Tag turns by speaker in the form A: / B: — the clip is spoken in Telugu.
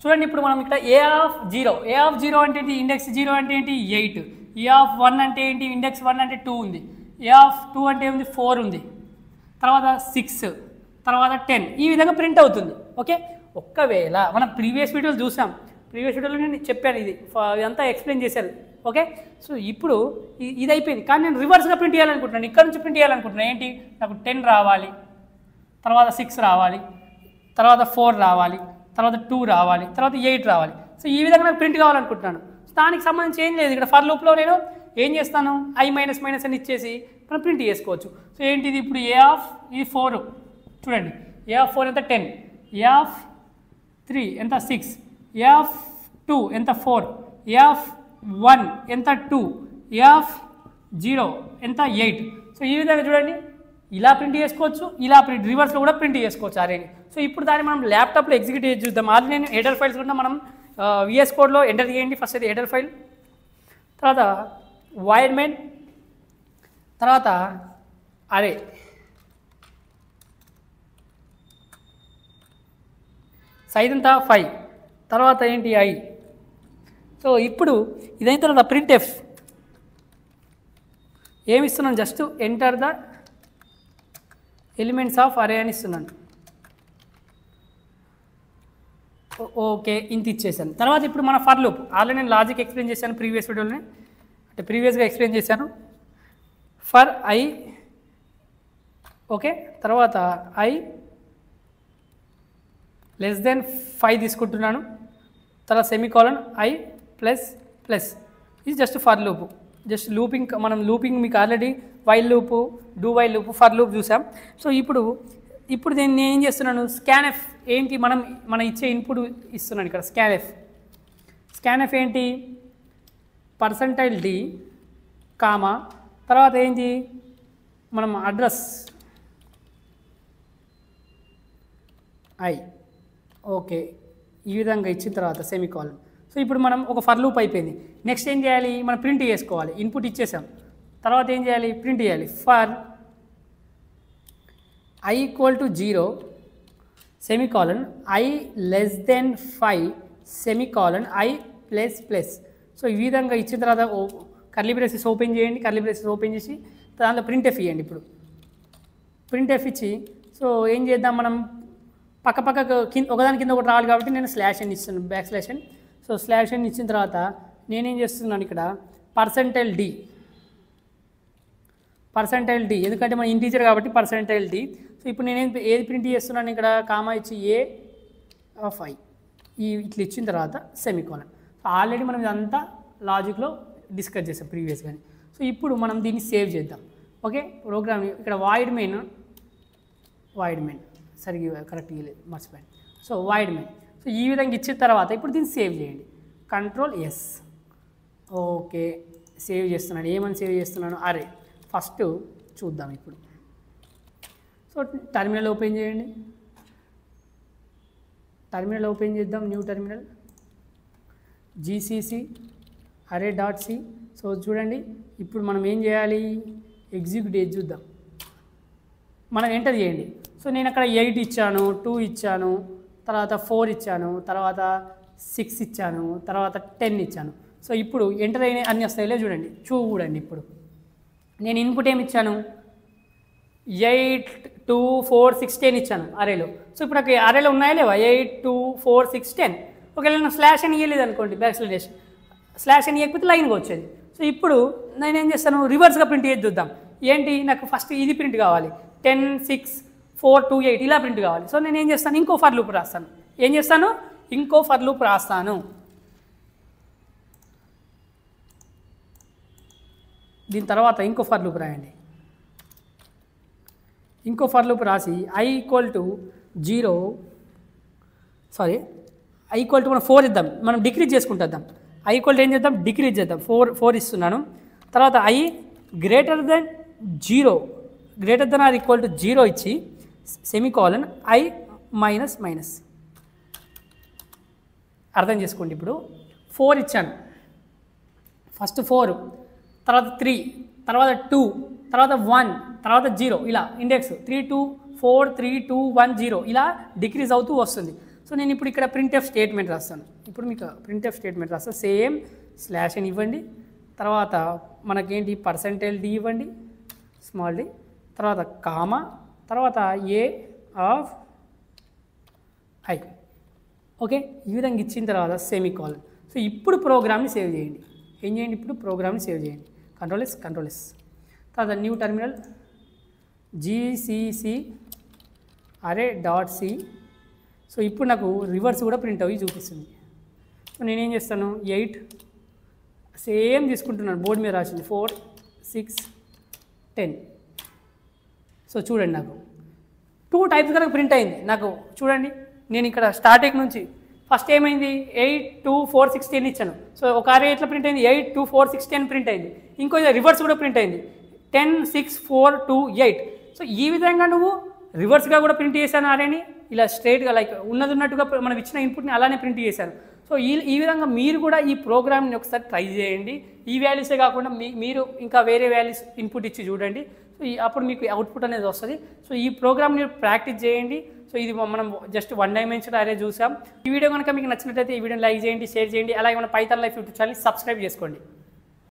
A: చూడండి ఇప్పుడు మనం ఇక్కడ a of zero a of zero అంటే ఏంటి ఇండెక్స్ జీరో అంటే ఏంటి ఎయిట్ ఏ ఆఫ్ వన్ అంటే ఏంటి ఇండెక్స్ వన్ అంటే టూ ఉంది ఏ ఆఫ్ టూ అంటే ఉంది ఫోర్ ఉంది తర్వాత సిక్స్ తర్వాత టెన్ ఈ విధంగా ప్రింట్ అవుతుంది ఓకే ఒక్కవేళ మనం ప్రీవియస్ వీడియోలు చూసాం ప్రీవియస్ వీడియోలో నేను చెప్పాను ఇది ఫ- ఇదంతా ఎక్స్ప్లెయిన్ చేశారు ఓకే సో ఇప్పుడు ఇ- ఇది అయిపోయింది కానీ నేను రివర్స్గా ప్రింట్ చేయాలనుకుంటున్నాను ఇక్కడ నుంచి ప్రింట్ చేయాలనుకుంటున్నాను ఏంటి నాకు టెన్ రావాలి తర్వాత సిక్స్ రావాలి తర్వాత ఫోర్ రావాలి తర్వాత టూ రావాలి తర్వాత ఎయిట్ రావాలి సో ఈ విధంగా నాకు ప్రింట్ కావాలనుకుంటున్నాను దానికి సంబంధించి ఏం లేదు ఇక్కడ ఫర్ లూప్లో నేను ఏం చేస్తాను ఐ మైనస్ మైనస్ అని ఇచ్చేసి మనం ప్రింట్ చేసుకోవచ్చు సో ఏంటిది ఇప్పుడు ఏ ఆఫ్ ఈ ఫోర్ చూడండి ఏ ఆఫ్ ఫోర్ ఎంత టెన్ ఏ ఆఫ్ త్రీ ఎంత సిక్స్ ఏ ఆఫ్ టూ ఎంత ఫోర్ ఏ ఆఫ్ వన్ ఎంత టూ ఏ ఆఫ్ జీరో ఎంత ఎయిట్ సో ఈ విధంగా చూడండి ఇలా ప్రింట్ చేసుకోవచ్చు ఇలా ప్రింట్ రివర్స్లో కూడా ప్రింట్ చేసుకోవచ్చు అరేని సో ఇప్పుడు దాన్ని మనం ల్యాప్టాప్లో ఎగ్జిక్యూట్ చేసి చూద్దాం అది నేను హెడర్ ఫైల్స్ కూడా మనం విఎస్ కోడ్లో ఎంటర్ చేయండి ఫస్ట్ అది హెడర్ ఫైల్ తర్వాత వైర్మెన్ తర్వాత అరే సైజ్ అంతా ఫైవ్ తర్వాత ఏంటి ఐ సో ఇప్పుడు ఇదైన తర్వాత ప్రింట్ ఎఫ్ ఏమి ఇస్తున్నాను just enter the elements of array అని ఇస్తున్నాను ఓ- ఓకే ఇంత ఇచ్చేసాను తర్వాత ఇప్పుడు మన ఫర్ లూప్ ఆల్రెడీ నేను లాజిక్ ఎక్స్ప్లెయిన్ చేశాను ప్రీవియస్ వీడియోలోనే అంటే ప్రీవియస్గా ఎక్స్ప్లెయిన్ చేశాను ఫర్ ఐ ఓకే తర్వాత ఐ లెస్ దెన్ ఫైవ్ తీసుకుంటున్నాను తర్వాత సెమీకాలన్ ఐ ప్లస్ ప్లస్ ఇది just for loop just looping మనం లూపింగ్ మీకు already while loop do while loop for loop చూసాం సో ఇప్పుడు ఇప్పుడు నేను నేను ఏం చేస్తున్నాను స్కాన్ ఎఫ్ ఏంటి మనం మన ఇచ్చే ఇన్పుట్ ఇస్తున్నాను ఇక్కడ స్కాన్ ఎఫ్ స్కాన్ ఎఫ్ ఏంటి పర్సంటైల్ డి కామా తర్వాత ఏంటి మనం అడ్రస్ ఐ ఓకే ఈ విధంగా ఇచ్చిన తర్వాత సెమీకాలన్ సో ఇప్పుడు మనం ఒక ఫర్ లూప్ అయిపోయింది నెక్స్ట్ ఏం చేయాలి మనం ప్రింట్ చేసుకోవాలి ఇన్పుట్ ఇచ్చేసాం తర్వాత ఏం చేయాలి ప్రింట్ చేయాలి for i equal to zero semicolon i less than five semicolon i plus plus so ఈ విధంగా ఇచ్చిన తర్వాత ఓ కర్లీ బ్రేసెస్ ఓపెన్ చేయండి కర్లీ బ్రేసెస్ ఓపెన్ చేసి దాంట్లో ప్రింట్ ఎఫ్ ఇవ్వండి ఇప్పుడు ప్రింట్ ఎఫ్ ఇచ్చి సో ఏం చేద్దాం మనం పక్క పక్క కింద ఒకదాని కింద ఒకటి రావాలి కాబట్టి నేను స్లాష్ అని ఇస్తున్నాను బ్యాక్ స్లాష్ అని సో స్లాష్ అని ఇచ్చిన తర్వాత నేనేం చేస్తున్నాను ఇక్కడ పర్సంటైల్ డి పర్సంటైల్ డి ఎందుకంటే మన ఇంటీజర్ కాబట్టి పర్సంటైల్ డి సో ఇప్పుడు నేనేం ఏది ప్రింట్ చేస్తున్నాను ఇక్కడ కామా ఇచ్చి ఏ ఆఫ్ ఐ ఈ ఇట్లా ఇచ్చిన తర్వాత సెమీకోలన్ సో ఆల్రెడీ మనం ఇదంతా లాజిక్లో డిస్కస్ చేసాం ప్రీవియస్గానే సో ఇప్పుడు మనం దీన్ని సేవ్ చేద్దాం ఓకే ప్రోగ్రామ్ ఇక్కడ వాయిడ్ మెయిన్ వైడ్ మెయిన్ సరిగ్గా కరెక్ట్ ఇవ్వలేదు మర్చిపోయాను సో వైడ్ మెయిన్ సో ఈ విధంగా ఇచ్చిన తర్వాత ఇప్పుడు దీన్ని సేవ్ చేయండి కంట్రోల్ ఎస్ ఓకే సేవ్ చేస్తున్నాను ఏమని సేవ్ చేస్తున్నాను అరే ఫస్ట్ చూద్దాం ఇప్పుడు సో టర్మినల్ ఓపెన్ చేయండి టర్మినల్ ఓపెన్ చేద్దాం new terminal GCC array dot c so చూడండి ఇప్పుడు మనం ఏం చేయాలి ఎగ్జిక్యూట్ చేసి చూద్దాం మనం ఎంటర్ చేయండి సో నేను అక్కడ ఎయిట్ ఇచ్చాను టూ ఇచ్చాను తర్వాత ఫోర్ ఇచ్చాను తర్వాత సిక్స్ ఇచ్చాను తర్వాత టెన్ ఇచ్చాను సో ఇప్పుడు ఎంటర్ అయిన అన్ని వస్తాయిలే చూడండి చూడండి ఇప్పుడు నేను ఇన్పుట్ ఏమి ఇచ్చాను eight two four six ten ఇచ్చాను అరేలో సో ఇప్పుడు నాకు అరేలో ఉన్నాయా లేవా eight two four six ten ఒకవేళ నేను స్లాష్ అని ఇవ్వలేదు అనుకోండి బ్యాక్ స్లాష్ స్లాష్ అని ఇవ్వకపోతే లైన్గా వచ్చేది సో ఇప్పుడు నేను ఏం చేస్తాను రివర్స్గా ప్రింట్ చేసి చూద్దాం ఏంటి నాకు ఫస్ట్ ఇది ప్రింట్ కావాలి ten six four two eight ఇలా ప్రింట్ కావాలి సో నేను ఏం చేస్తాను ఇంకో ఫర్ లూప్ రాస్తాను ఏం చేస్తాను ఇంకో ఫర్ లూప్ రాస్తాను దీని తర్వాత ఇంకో ఫర్ లూప్ రాయండి ఇంకో ఫర్ లూప్ రాసి i equal to zero sorry i equal to మనం ఫోర్ ఇద్దాం మనం డిక్రీజ్ చేసుకుంటాం ఐ ఈక్వల్ టు ఏం చేద్దాం డిక్రీజ్ చేద్దాం ఫోర్ ఫోర్ ఇస్తున్నాను తర్వాత i greater than zero greater than or equal to zero ఇచ్చి సెమీకాలన్ ఐ మైనస్ మైనస్ అర్థం చేసుకోండి ఇప్పుడు ఫోర్ ఇచ్చాను ఫస్ట్ ఫోర్ తర్వాత త్రీ తర్వాత టూ తర్వాత వన్ తర్వాత జీరో ఇలా index three two four three two one zero ఇలా డిక్రీజ్ అవుతూ వస్తుంది సో నేను ఇప్పుడు ఇక్కడ ప్రింట్ఎఫ్ స్టేట్మెంట్ రాస్తాను ఇప్పుడు మీకు ప్రింట్ఎఫ్ స్టేట్మెంట్ రాస్తాను సేమ్ స్లాష్ అని ఇవ్వండి తర్వాత మనకేంటి పర్సంటేజ్ డి ఇవ్వండి స్మాల్ డి తర్వాత కామా తర్వాత ఏ ఆఫ్ ఐ ఓకే ఈ విధంగా ఇచ్చిన తర్వాత సెమీ కాల్ సో ఇప్పుడు ప్రోగ్రామ్ని సేవ్ చేయండి ఏం చేయండి ఇప్పుడు ప్రోగ్రామ్ని సేవ్ చేయండి కంట్రోల్ ఎస్ కంట్రోల్ ఎస్ తర్వాత new terminal GCC array dot c so ఇప్పుడు నాకు రివర్స్ కూడా ప్రింట్ అయ్యి చూపిస్తుంది సో నేనేం చేస్తాను ఎయిట్ సేమ్ తీసుకుంటున్నాను బోర్డు మీద రాసింది ఫోర్ సిక్స్ టెన్ సో చూడండి నాకు టూ టైప్స్ కనుక ప్రింట్ అయింది నాకు చూడండి నేను ఇక్కడ స్టార్టింగ్ నుంచి ఫస్ట్ ఏమైంది eight two four six ten ఇచ్చాను సో ఒక అరే ఎట్లా ప్రింట్ అయింది eight two four six ten print అయింది ఇంకో రివర్స్ కూడా ప్రింట్ అయింది ten six four two eight so ఈ విధంగా నువ్వు రివర్స్గా కూడా ప్రింట్ చేశాను అరేని ఇలా స్ట్రైట్గా లైక్ ఉన్నది ఉన్నట్టుగా మనం ఇచ్చిన ఇన్పుట్ని అలానే ప్రింట్ చేశాను సో ఈ ఈ విధంగా మీరు కూడా ఈ ప్రోగ్రామ్ని ఒకసారి ట్రై చేయండి ఈ వాల్యూసే కాకుండా మీ మీరు ఇంకా వేరే వాల్యూస్ ఇన్పుట్ ఇచ్చి చూడండి సో ఈ అప్పుడు మీకు అవుట్పుట్ అనేది వస్తుంది సో ఈ ప్రోగ్రామ్ని ప్రాక్టీస్ చేయండి సో ఇది మనం జస్ట్ వన్ డైమెన్షన్ అరే చూసాం ఈ వీడియో కనుక మీకు నచ్చినట్లయితే ఈ వీడియోని లైక్ చేయండి షేర్ చేయండి అలాగే మన Python life YouTube channel subscribe చేసుకోండి